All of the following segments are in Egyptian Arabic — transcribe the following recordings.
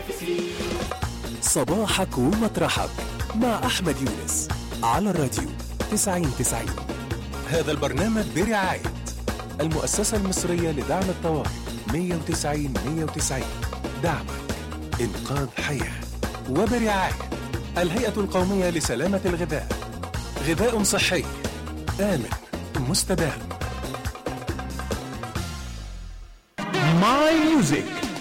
صباحك ومطرحك مع أحمد يونس على الراديو 90 90 هذا البرنامج برعاية المؤسسة المصرية لدعم الطوارئ 190 190 دعمك إنقاذ حياة وبرعاية الهيئة القومية لسلامة الغذاء غذاء صحي آمن مستدام ماي ميوزك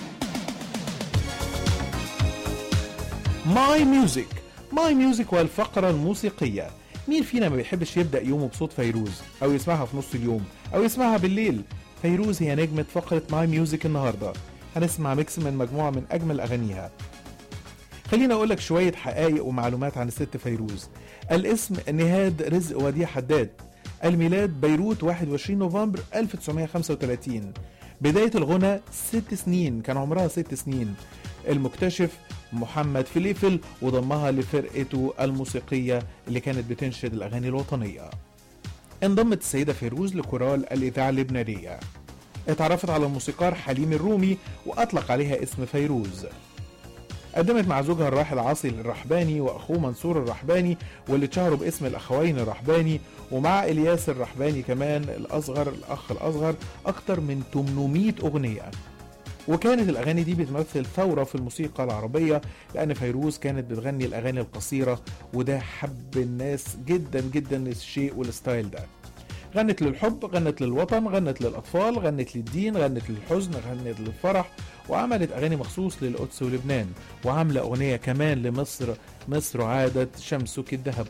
ماي ميوزك ماي ميوزك والفقرة الموسيقية مين فينا ما بيحبش يبدأ يومه بصوت فيروز أو يسمعها في نص اليوم أو يسمعها بالليل فيروز هي نجمة فقرة ماي ميوزك النهاردة هنسمع ميكس من مجموعة من أجمل أغانيها خليني أقول لك شوية حقائق ومعلومات عن الست فيروز الاسم نهاد رزق وديع حداد الميلاد بيروت 21 نوفمبر 1935 بداية الغنى ست سنين كان عمرها ست سنين المكتشف محمد فليفل وضمها لفرقته الموسيقية اللي كانت بتنشد الأغاني الوطنية انضمت السيدة فيروز لكورال الإذاعة اللبنانية اتعرفت على الموسيقار حليم الرومي وأطلق عليها اسم فيروز قدمت مع زوجها الراحل عاصي الرحباني واخوه منصور الرحباني واللي اتشهروا باسم الاخوين الرحباني ومع الياس الرحباني كمان الاصغر الاخ الاصغر اكتر من 800 اغنيه وكانت الاغاني دي بتمثل ثوره في الموسيقى العربيه لان فيروز كانت بتغني الاغاني القصيره وده حب الناس جدا جدا الشيء والستايل ده غنت للحب غنت للوطن غنت للأطفال غنت للدين غنت للحزن غنت للفرح وعملت أغاني مخصوص للقدس ولبنان وعاملة أغنية كمان لمصر مصر عادت شمسك الذهب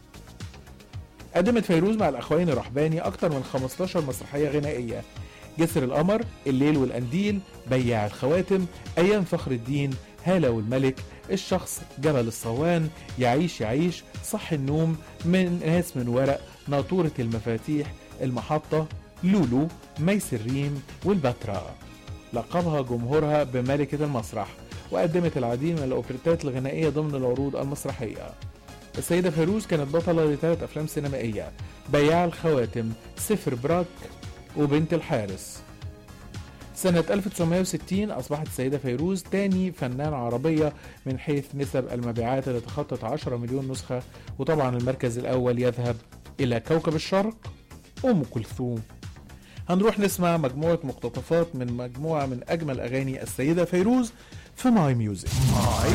قدمت فيروز مع الأخوين الرحباني أكتر من 15 مسرحية غنائية جسر القمر الليل والقنديل بياع الخواتم أيام فخر الدين هالة والملك الشخص جبل الصوان يعيش يعيش صح النوم من ناس من ورق ناطورة المفاتيح المحطة لولو ميس الريم والبتراء لقبها جمهورها بملكة المسرح وقدمت العديد من الأوبريتات الغنائية ضمن العروض المسرحية السيدة فيروز كانت بطلة لثلاث أفلام سينمائية بياع الخواتم سفر براك وبنت الحارس سنة 1960 أصبحت السيدة فيروز تاني فنان عربية من حيث نسب المبيعات اللي تخطت 10 مليون نسخة وطبعا المركز الأول يذهب إلى كوكب الشرق أم كلثوم هنروح نسمع مجموعة مقتطفات من مجموعة من أجمل أغاني السيدة فيروز في ماي ميوزك ماي